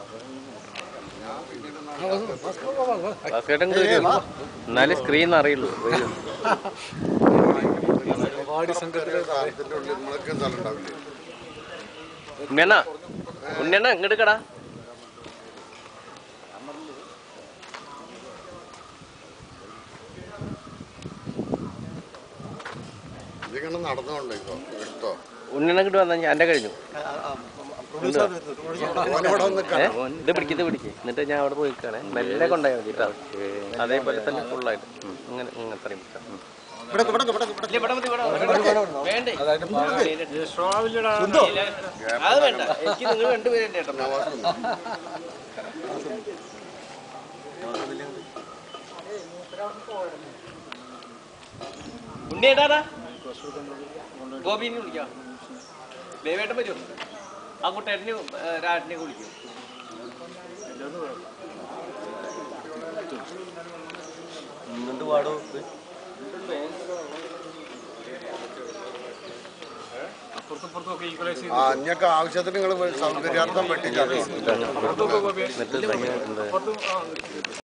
ഭാസ്കരേട്ടൻ ഇങ്ങോട്ട് വരൂ. എന്നാലേ സ്ക്രീൻ അറിയുള്ളൂ വരൂ. സാധനത്തിന്റെ ഉള്ളിൽ നമ്മളൊക്കെ സ്ഥലം ഉണ്ടാവില്ലേ ഉണ്ണിയണ്ണ ഉണ്ണിയണ്ണ ഇങ്ങോട്ട് കടാ ഇതിങ്ങനെ നടന്നുകൊണ്ട് ഇപ്പൊ എടുത്തോ ഉണ്ണിയണ്ണ ഇങ്ങോട്ട് വന്നാൽ ഞാൻ എൻ്റെ കഴിഞ്ഞു ഓനിവിടെ വന്ന് ഏ ഇത് പിടിക്ക് ഇത് പിടിക്ക് എന്നിട്ട് ഞാൻ അവിടെ പോയി നിൽക്കുകയാണെ മെല്ലെ കൊണ്ടുപോയാൽ മതി കേട്ടോ അതേപോലെ തന്നെ ഫുള്ളായിട്ട് ഇങ്ങനെ ഇങ്ങനെ അത്രയും പിടിക്കാം. ഉം. ഇല്ല, ഇവിടെ മതി, ഇവിടെ മതി, ഇവിടെ മതി. വേണ്ടേ? അത് വേണ്ട എനിക്ക് നിങ്ങൾ രണ്ടുപേരും ചേട്ടാ ഉണ്ണിയേട്ടാ ഗോപിനെ വിളിക്കാം ദേവേട്ടൻ വരും ആ കുട്ടേട്ടനെ രാട്ടിനെ വിളിക്കും ഇങ്ങോട്ട് പാടോ ആ അഞ്ഞൊക്കെ ആവശ്യത്തിന് നിങ്ങൾ സൗകര്യാർത്ഥം വെട്ടിച്ചാൽ എന്നിട്ട്